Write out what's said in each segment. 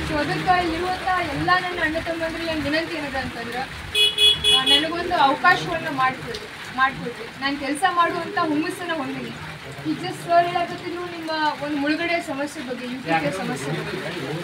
So ಅದಕ್ಕೆ ಇರುವಂಥ ಎಲ್ಲ ನನ್ನ ಅಣ್ಣ ತಮ್ಮಂದ್ರಿಗೆ ನನ್ನ ವಿನಂತಿ ಏನದ ಅಂತಂದ್ರೆ ಆ, ನನಗೊಂದು ಅವಕಾಶವನ್ನು ಮಾಡಿಕೊಡ್ರಿ ಮಾಡಿಕೊಡ್ರಿ ನಾನು ಕೆಲಸ ಮಾಡುವಂಥ ಹುಮ್ಮಸ್ಸನ್ನು ಹೊಂದಿನಿ ಈಗ ಜಸ್ಟ್ ಸರ್ ಹೇಳಕತ್ತಿದ್ರು ನಿಮ್ಮ ಒಂದು ಮುಳುಗಡೆ ಸಮಸ್ಯೆ ಬಗ್ಗೆ ಯು ಕೆ ಸಮಸ್ಯೆ ಬಗ್ಗೆ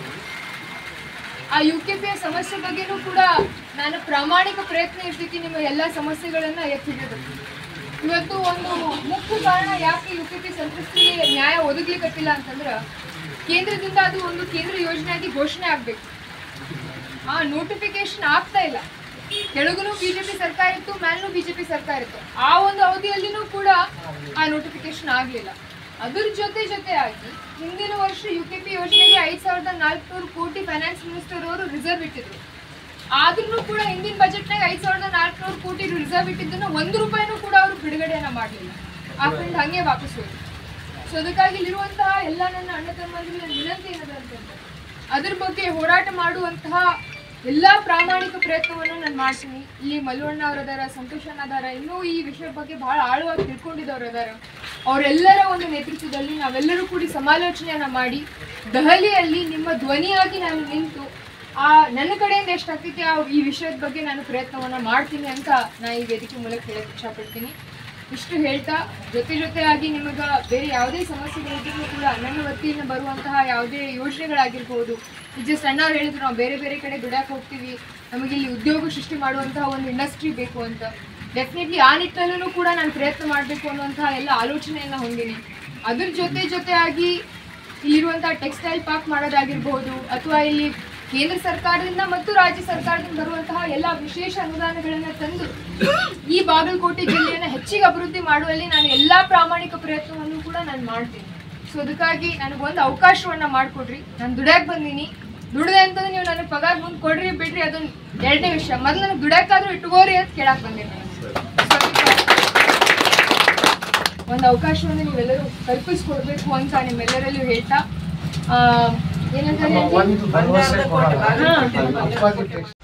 ಆ ಯು ಕೆ ಪಿಯ ಸಮಸ್ಯೆ ಬಗ್ಗೆನೂ ಕೂಡ ನಾನು ಪ್ರಾಮಾಣಿಕ ಪ್ರಯತ್ನ ಇರ್ತೀವಿ ನಿಮ್ಮ ಎಲ್ಲ ಸಮಸ್ಯೆಗಳನ್ನು ಎತ್ತಿ ಹಿಡಿಯೋದಕ್ಕೆ ಇವತ್ತು ಒಂದು ಮುಖ್ಯ ಕಾರಣ ಯಾಕೆ ಯು ಕೆ ಪಿ ಸಂತ್ರಸ್ತರಿಗೆ ನ್ಯಾಯ ಒದಗ್ಲಿಕ್ಕತ್ತಿಲ್ಲ ಅಂತಂದ್ರೆ ಕೇಂದ್ರದಿಂದ ಅದು ಒಂದು ಕೇಂದ್ರ ಯೋಜನೆಯಾಗಿ ಘೋಷಣೆ ಆಗಬೇಕು ಆ ನೋಟಿಫಿಕೇಶನ್ ಆಗ್ತಾ ಇಲ್ಲ ಕೆಳಗುನು ಬಿಜೆಪಿ ಸರ್ಕಾರ ಇತ್ತು ಮೇಲೂ ಬಿಜೆಪಿ ಸರ್ಕಾರ ಇತ್ತು ಆ ಒಂದು ಅವಧಿಯಲ್ಲಿನೂ ಕೂಡ ಆ ನೋಟಿಫಿಕೇಶನ್ ಆಗಲಿಲ್ಲ ಅದ್ರ ಜೊತೆ ಜೊತೆ ಆಗಿ ಹಿಂದಿನ ವರ್ಷ ಯು ಕೆ ಪಿ ಯೋಜನೆಗೆ ಐದು ಸಾವಿರದ ನಾಲ್ಕುನೂರು ಕೋಟಿ ಫೈನಾನ್ಸ್ ಮಿನಿಸ್ಟರ್ ಅವರು ರಿಸರ್ವ್ ಇಟ್ಟಿದ್ರು ಆದ್ರೂ ಕೂಡ ಹಿಂದಿನ ಬಜೆಟ್ನಾಗ ಐದು ಸಾವಿರದ ನಾಲ್ಕುನೂರು ಕೋಟಿ ರಿಸರ್ವ್ ಇಟ್ಟಿದ್ದನ್ನು ಒಂದು ರೂಪಾಯಿನೂ ಕೂಡ ಅವರು ಬಿಡುಗಡೆಯನ್ನ ಮಾಡಲಿಲ್ಲ ಆ ಫಂಡ್ ಹಂಗೆ ವಾಪಸ್ ಹೋಯ್ತು ಸೊ ಅದಕ್ಕಾಗಿ ಇಲ್ಲಿರುವಂತಹ ಎಲ್ಲ ನನ್ನ ಅಣ್ಣ ತಮ್ಮಂದಿರಿಗೆ ನನ್ನ ವಿನಂತಿ ಏನದ ಅಂತಂದ್ರೆ ಅದ್ರ ಬಗ್ಗೆ ಹೋರಾಟ ಮಾಡುವಂತಹ ಎಲ್ಲ ಪ್ರಾಮಾಣಿಕ ಪ್ರಯತ್ನವನ್ನು ನಾನು ಮಾಡ್ತೀನಿ ಇಲ್ಲಿ ಮಲ್ಲವಣ್ಣ ಅವ್ರ ಅದಾರ ಸಂತೋಷ್ ಅಣ್ಣ ಅದಾರ ಇನ್ನೂ ಈ ವಿಷಯದ ಬಗ್ಗೆ ಬಹಳ ಆಳವಾಗಿ ತಿಳ್ಕೊಂಡಿದ್ದವ್ರು ಅದಾರ ಅವರೆಲ್ಲರ ಒಂದು ನೇತೃತ್ವದಲ್ಲಿ ನಾವೆಲ್ಲರೂ ಕೂಡಿ ಸಮಾಲೋಚನೆಯನ್ನ ಮಾಡಿ ದೆಹಲಿಯಲ್ಲಿ ನಿಮ್ಮ ಧ್ವನಿಯಾಗಿ ನಾನು ನಿಂತು ಆ ನನ್ನ ಕಡೆಯಿಂದ ಎಷ್ಟಾಗ್ತೈತಿ ಆ ಈ ವಿಷಯದ ಬಗ್ಗೆ ನಾನು ಪ್ರಯತ್ನವನ್ನ ಮಾಡ್ತೀನಿ ಅಂತ ನಾನು ಈ ವೇದಿಕೆ ಮೂಲಕ ಹೇಳಕ್ ಇಷ್ಟಪಡ್ತೀನಿ ಇಷ್ಟು ಹೇಳ್ತಾ ಜೊತೆ ಜೊತೆಯಾಗಿ ನಿಮಗೆ ಬೇರೆ ಯಾವುದೇ ಸಮಸ್ಯೆಗಳಿದ್ರೂ ಕೂಡ ನನ್ನ ವತಿಯಿಂದ ಬರುವಂತಹ ಯಾವುದೇ ಯೋಜನೆಗಳಾಗಿರ್ಬೋದು ಈಗ ಜಸ್ಟ್ ಅಣ್ಣವ್ರು ಹೇಳಿದ್ರು ನಾವು ಬೇರೆ ಬೇರೆ ಕಡೆ ದುಡ್ಯಾಕೆ ಹೋಗ್ತೀವಿ ನಮಗೆ ಇಲ್ಲಿ ಉದ್ಯೋಗ ಸೃಷ್ಟಿ ಮಾಡುವಂತಹ ಒಂದು ಇಂಡಸ್ಟ್ರಿ ಬೇಕು ಅಂತ ಡೆಫಿನೆಟ್ಲಿ ಆ ನಿಟ್ಟಿನಲ್ಲೂ ಕೂಡ ನಾನು ಪ್ರಯತ್ನ ಮಾಡಬೇಕು ಅನ್ನುವಂತಹ ಎಲ್ಲ ಆಲೋಚನೆಯನ್ನು ಹೊಂದಿನಿ ಅದ್ರ ಜೊತೆ ಜೊತೆಯಾಗಿ ಇಲ್ಲಿರುವಂತಹ ಟೆಕ್ಸ್ಟೈಲ್ ಪಾರ್ಕ್ ಮಾಡೋದಾಗಿರ್ಬೋದು ಅಥವಾ ಇಲ್ಲಿ ಕೇಂದ್ರ ಸರ್ಕಾರದಿಂದ ಮತ್ತು ರಾಜ್ಯ ಸರ್ಕಾರದಿಂದ ಬರುವಂತಹ ಎಲ್ಲ ವಿಶೇಷ ಅನುದಾನಗಳನ್ನು ತಂದು ಈ ಬಾಗಲಕೋಟೆ ಜಿಲ್ಲೆಯನ್ನು ಹೆಚ್ಚಿಗೆ ಅಭಿವೃದ್ಧಿ ಮಾಡುವಲ್ಲಿ ನಾನು ಎಲ್ಲಾ ಪ್ರಾಮಾಣಿಕ ಪ್ರಯತ್ನವನ್ನು ಕೂಡ ನಾನು ಮಾಡ್ತೀನಿ ಸೊ ಅದಕ್ಕಾಗಿ ನನಗೊಂದು ಅವಕಾಶವನ್ನ ಮಾಡಿಕೊಡ್ರಿ ನಾನು ದುಡ್ಯಾಕ್ ಬಂದೀನಿ ದುಡ್ದೆ ಅಂತಂದ್ರೆ ನೀವು ನನಗೆ ಪಗಾರ ಮುಂದೆ ಕೊಡ್ರಿ ಬಿಡ್ರಿ ಅದನ್ನ ಎರಡನೇ ವಿಷಯ ಮೊದಲು ನನಗೆ ದುಡ್ಯಾಕಾದ್ರೂ ಇಟ್ಕೋರಿ ಅಂತ ಕೇಳಕ್ ಬಂದೀನಿ ನಾನು So ಅದಕ್ಕೆ ಒಂದು ಅವಕಾಶವನ್ನು ನೀವೆಲ್ಲರೂ ಕಲ್ಪಿಸ್ಕೊಡ್ಬೇಕು ಅಂತ ನಿಮ್ಮೆಲ್ಲರಲ್ಲೂ ಹೇಳ್ತಾ ಆ, ಏನಂತ ಹೇಳ್ತೀನಿ? ಒಂದು ಭರವಸೆ ಕೊಡೋಣ ಹಾ. ಉತ್ಪಾದಿತ